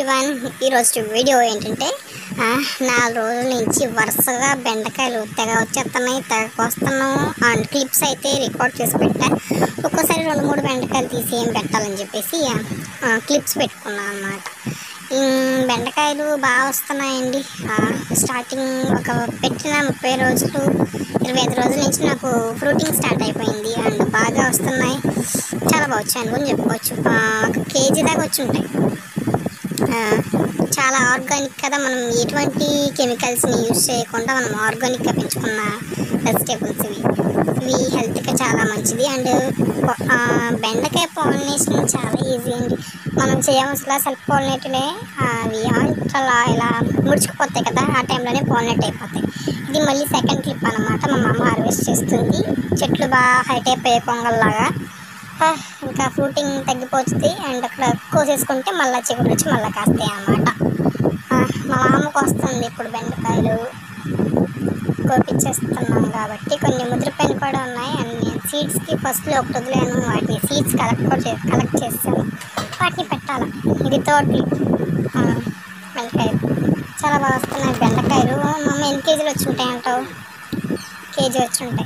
Everyone ఈరోజు video ఏంటంటే ఆ, నాలుగు రోజుల నుంచి వరుసగా బెండకాయలు తెగ వచ్చేస్తున్నాయి తెగ వస్తున్నాం అండ్ క్లిప్స్ అయితే రికార్డ్ చేసి పెట్టా ఒక్కోసారి రెండు మూడు బెండకాయలు తీసి ఏం పెట్టాలని చెప్పేసి ఆ, క్లిప్స్ పెట్టుకున్నాను అనమాట బెండకాయలు బాగా వస్తున్నాయండి ఆ, స్టార్టింగ్ ఒక పెట్టిన ముప్పై రోజులు ఇరవై ఐదు రోజుల నుంచి నాకు ఫ్రూటింగ్ స్టార్ట్ అయిపోయింది అండ్ బాగా వస్తున్నాయి చాలా బాగా వచ్చాయి అనుకుని చెప్పుకోవచ్చు ఆ, ఒక కేజీ దాకా వచ్చి ఉంటాయి ఆ, చాలా ఆర్గానిక్ కదా మనం ఎటువంటి కెమికల్స్ని యూజ్ చేయకుండా మనం ఆర్గానిక్గా పెంచుకున్న వెజిటేబుల్స్ ఇవి ఇవి హెల్త్కి చాలా మంచిది అండ్ ఆ, బెండకాయ పాలినేషన్ చాలా ఈజీ అండి మనం చేయవలసిన సెల్ఫ్ పాలినేట్లే అవి అలా ఇలా ముడుచుకుపోతాయి కదా ఆ టైంలోనే పాలినేట్ అయిపోతాయి ఇది మళ్ళీ సెకండ్ క్లిప్ అనమాట మా అమ్మ హార్వెస్ట్ చేస్తుంది చెట్లు బాగా హైట్ అయిపోయే పొంగల్లాగా ఆ, ఇంకా ఫ్రూటింగ్ తగ్గిపోతుంది అండ్ అక్కడ కోసేసుకుంటే మళ్ళీ చిగురు వచ్చి మళ్ళీ కాస్తాయి అన్నమాట ఆ, మా మామకు వస్తుంది ఇప్పుడు బెండకాయలు కోపించేస్తున్నాం కాబట్టి కొన్ని ముద్రపైన కూడా ఉన్నాయి అండ్ నేను సీడ్స్కి ఫస్ట్లో ఒకటి వదిలేను వాటిని సీడ్స్ కలెక్ట్ కూడా చే కలెక్ట్ చేస్తాను వాటిని పెట్టాలి ఇది థర్డ్ క్లిప్ బెండకాయలు చాలా బాగా వస్తున్నాయి బెండకాయలు మా అమ్మ ఎన్ని కేజీలు వచ్చి ఉంటాయి అంటావు కేజీ వచ్చి ఉంటాయి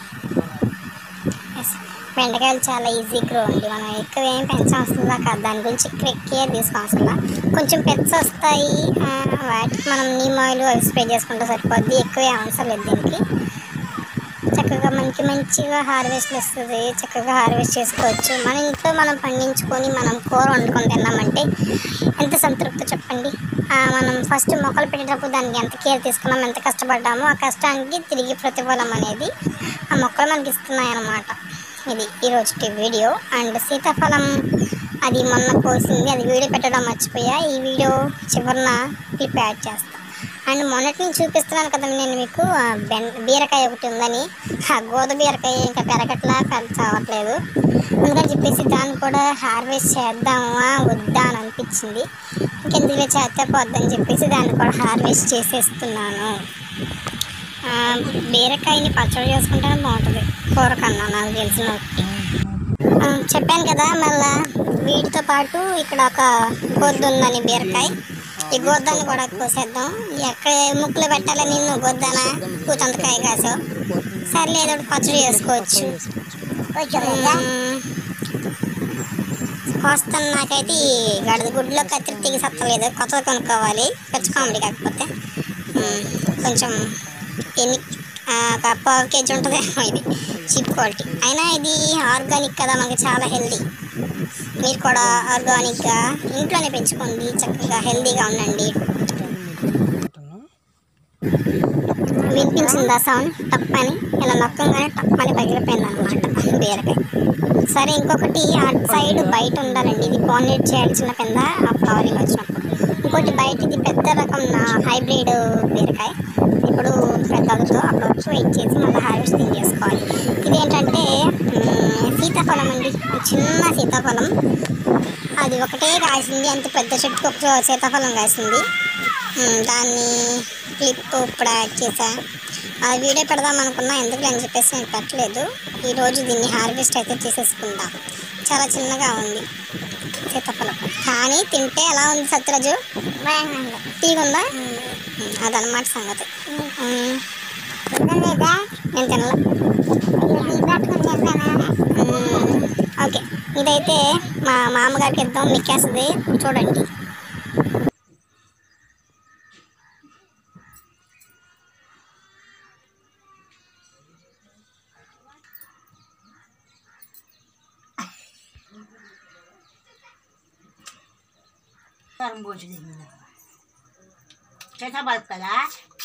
ఎస్ బెండకాయలు చాలా ఈజీ గ్రో అండి మనం ఎక్కువ ఏం పెంచవసరంలా కాదు దాని గురించి ఎక్కువ కేర్ తీసుకోవసరంలా కొంచెం పెట్స్ వస్తాయి ఆ, వాటికి మనం నీమ్ ఆయిల్ అవి స్ప్రే చేసుకుంటే సరిపోద్ది ఎక్కువ ఏం అవసరం లేదు దీనికి చక్కగా మనకి మంచిగా హార్వెస్ట్ వస్తుంది చక్కగా హార్వెస్ట్ చేసుకోవచ్చు మన ఇంట్లో మనం పండించుకొని మనం కూర వండుకొని తిన్నామంటే ఎంత సంతృప్తి చెప్పండి ఆ, మనం ఫస్ట్ మొక్కలు పెట్టేటప్పుడు దానికి ఎంత కేర్ తీసుకున్నాం ఎంత కష్టపడ్డామో ఆ కష్టానికి తిరిగి ప్రతిఫలం అనేది ఆ మొక్కలు మనకి ఇస్తున్నాయి అన్నమాట ఇది ఈరోజు వీడియో అండ్ సీతాఫలం అది మొన్న కోసింది అది వీడియో పెట్టడం మర్చిపోయా ఈ వీడియో చివరిన క్లిప్ యాడ్ చేస్తా అండ్ మొన్నటి నుంచి చూపిస్తున్నాను కదా నేను మీకు ఆ బెన్ బీరకాయ ఒకటి ఉందని ఆ గోద బీరకాయ ఇంకా పెరగట్లా పెద్ద చావట్లేదు అందుకని చెప్పేసి దాన్ని కూడా హార్వెస్ట్ చేద్దామా వద్దా అని అనిపించింది ఇంకెందుకులే చేస్తే పోద్దని చెప్పేసి దాన్ని కూడా హార్వెస్ట్ చేసేస్తున్నాను ఆ, బీరకాయని పచ్చడి చేసుకుంటేనే బాగుంటుంది కూర కన్నా నాకు తెలిసిన ఒకటి ఆ, చెప్పాను కదా మళ్ళా వీటితో పాటు ఇక్కడ ఒక గొద్దు ఉందని బీరకాయ ఈ గొద్దాన్ని కూడా కోసేద్దాం ఎక్కడ ముక్కులు పెట్టాలని నిన్ను గొద్దనా కూతంతకాయ కాసావు సర్లే ఏదో ఒకటి పచ్చడి చేసుకోవచ్చు మ్మ్. కోస్తాను నాకైతే ఈ గడద గుడ్లో కత్తిరి తీగి సత్తలేదు కొత్తది కొనుక్కోవాలి పచ్చి కామెడీ కాకపోతే మ్మ్. కొంచెం ఎన్ని ఆ, ఒక పావు కేజీ ఉంటుంది ఇది చీప్ క్వాలిటీ అయినా ఇది ఆర్గానిక్ కదా మనకి చాలా హెల్దీ మీరు కూడా ఆర్గానిక్గా ఇంట్లోనే పెంచుకోండి చక్కగా హెల్దీగా ఉండండి వినిపించిందా సౌండ్ టప్పని ఇలా నొక్కగానే టప్పని పగిలిపోయింది అనమాట బీరకాయ సరే ఇంకొకటి అటు సైడ్ బయట ఉండాలండి ఇది పాలినేట్ చేయాల్సిన కింద ఆ ఫ్లవరింగ్ వచ్చినప్పుడు ఇంకోటి బయట ఇది పెద్ద రకం హైబ్రిడ్ బీరకాయ ఇప్పుడు పెద్దతో అప్పుడు వచ్చి వెయిట్ చేసి మళ్ళీ హార్వెస్ట్ చేసుకోవాలి ఇదేంటంటే మ్, సీతాఫలం అండి చిన్న సీతాఫలం అది ఒకటే కాసింది అంత పెద్ద చెట్టుకు ఒక సీతాఫలం కాసింది మ్, దాన్ని క్లిప్ ఇప్పుడు యాడ్ చేసా ఆ వీడియో పెడదాం అనుకున్నా ఎందుకు అని చెప్పేసి నేను పెట్టలేదు ఈరోజు దీన్ని హార్వెస్ట్ అయితే చేసేసుకుందాం చాలా చిన్నగా ఉంది సీతాఫలం కానీ తింటే ఎలా ఉంది సత్యరాజు తీగుందా మ్, అదనమాట సంగతి మ్, నేను తినలేదు మ్మ్. ఓకే ఇదైతే మా మామగారికి ఇద్దాం మిక్కేస్తుంది చూడండి Parang bullshit din nila. Kaya sa balot ka na?